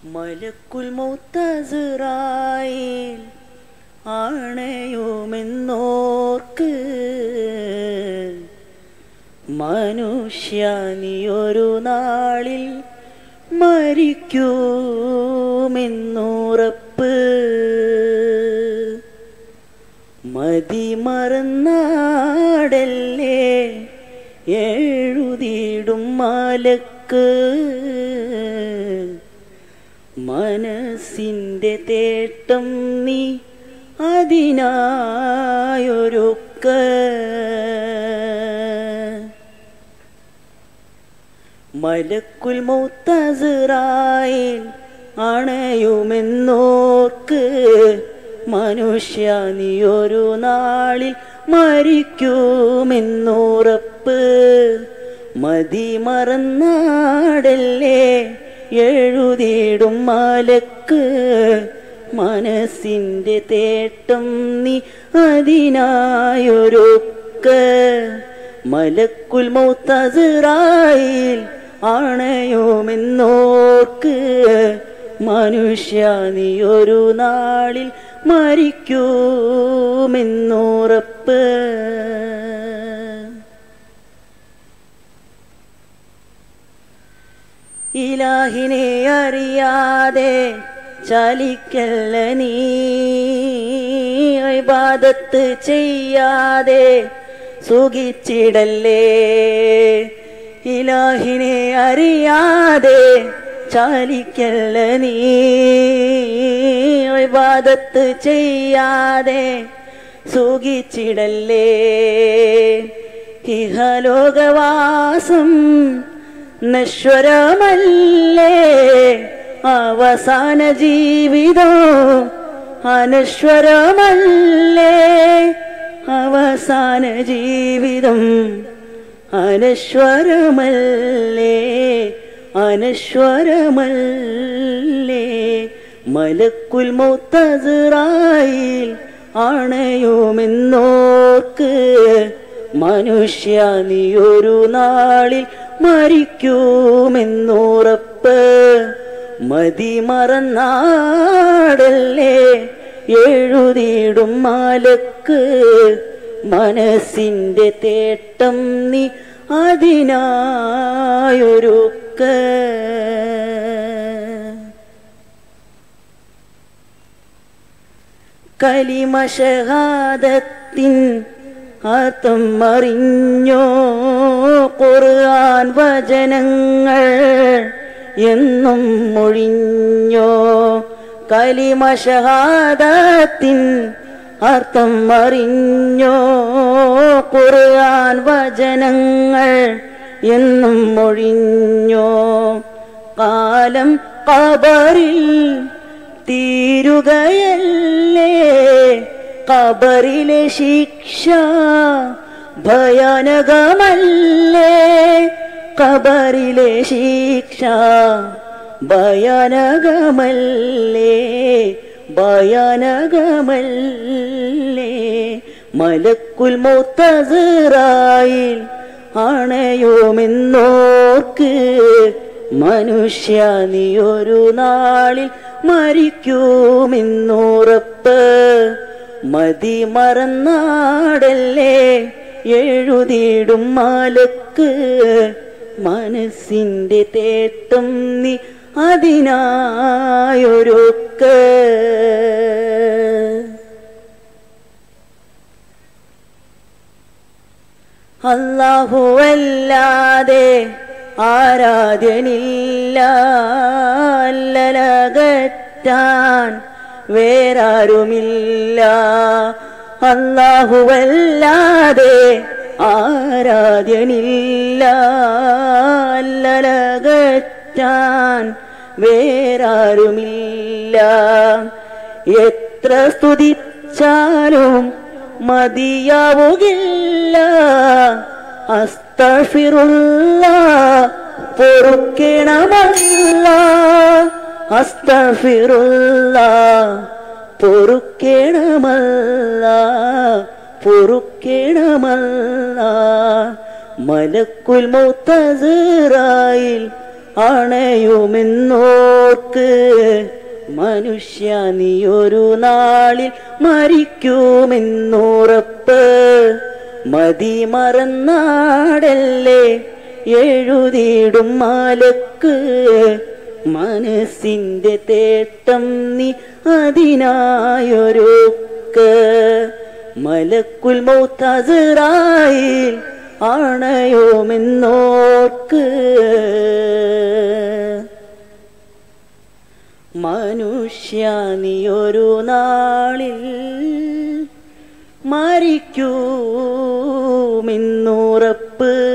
മലക്കുൽ മൗത്തസുറായിൽ ആണയുമെന്നോർക്ക് മനുഷ്യ നീയൊരു നാളിൽ മരിക്കുമെന്നുറപ്പ് മതി മറന്നാടല്ലേ എഴുതിയിടും മാലക്ക് മനസ്സിൻ്റെ തേട്ടം നീ അതിനായൊരുക്ക മലക്കുൽ മൗത്തസുറായിൽ അണയുമെന്നോർക്ക് മനുഷ്യ നീയൊരു നാളിൽ മരിക്കുമെന്നുറപ്പ് മതി മറന്നാടല്ലേ എഴുതിയിടും മാലക്ക് മനസ്സിൻ്റെ തേട്ടം നീ അതിനായൊരുക്ക മലക്കുൽ മൗത്തസുറായിൽ ആണയോമെന്നോർക്ക് മനുഷ്യ നീയൊരു നാളിൽ മരിക്കുമെന്നുറപ്പ് ഇലാഹിനെ അറിയാതെ ചലിക്കല്ല നീ ഇബാദത്ത് ചെയ്യാതെ സുഖിച്ചിടല്ലേ ഇലാഹിനെ അറിയാതെ ചാലിക്കല്ല നീ ഇബാദത്ത് ചെയ്യാതെ സുഖിച്ചിടല്ലേ ഇഹലോകവാസം നശ്വരമല്ലേ അവസാന ജീവിതം അനശ്വരമല്ലേ അവസാന ജീവിതം അനശ്വരമല്ലേ അനശ്വരമല്ലേ മലക്കുൽ മൗത്തസുറായിൽ ആണയുമെന്നോർക്ക് മനുഷ്യ നീയൊരു നാളിൽ മരിക്കുമെന്നുറപ്പ് മതി മറന്നാടല്ലേ എഴുതിയിടും മാലക്ക് മനസ്സിൻ്റെ തേട്ടം നീ അതിനായൊരുക്ക കലിമഷഹാദത്തിൻ അർത്ഥം അറിഞ്ഞോ ഖുർആൻ വചനങ്ങൾ എന്നും മൊഴിഞ്ഞോ കലിമഷഹാദത്തിൻ അർത്ഥം അറിഞ്ഞോ ഖുർആൻ വചനങ്ങൾ എന്നും മൊഴിഞ്ഞോ കാലം കബറിൽ തീരുകയല്ലേ കബറിലെ ശിക്ഷ ഭയാനകമല്ലേ കബറിലെ ശിക്ഷ ഭയാനകമല്ലേ ഭയാനകമല്ലേ മലക്കുൽ മൗത്തസുറായിൽ ആണയോമെന്നോർക്ക് മനുഷ്യ നീയൊരു നാളിൽ മരിക്കുമെന്നുറപ്പ് മതി മറന്നാടല്ലേ എഴുതിയിടും മാലക്ക് മനസ്സിൻ്റെ തേട്ടം നീ അതിനായൊരുക്ക അല്ലാഹുവല്ലാതെ ആരാധ്യനില്ല അല്ലലകറ്റാൻ വേറാരുമില്ല അല്ലാഹുവല്ലാതെ ആരാധ്യനില്ല അല്ലലകറ്റാൻ വേറാരുമില്ല എത്ര സ്തുതിച്ചാലും മതിയാവുകില്ല അസ്തഫിറുള്ള പൊറുക്കണമല്ല അസ്തഫിറുള്ള പൊറുക്കണമല്ല പൊറുക്കണമല്ല മലക്കുൽ മൗത്തസുറായിൽ അണയുമെന്നോർ ഓർക്ക് മനുഷ്യ നീയൊരു നാളിൽ മരിക്കുമെന്നുറപ്പ് മതി മറന്നാടല്ലേ എഴുതിയിടും മാലക്ക് മനസ്സിന്റെ തേട്ടം നീ അതിനായൊരുക്ക് മലക്കുൽ മൗത്തസറായിൽ ആണയോമെന്നോർക്ക് മനുഷ്യ നീയൊരു നാളിൽ മരിക്കൂമെന്നുറപ്പ്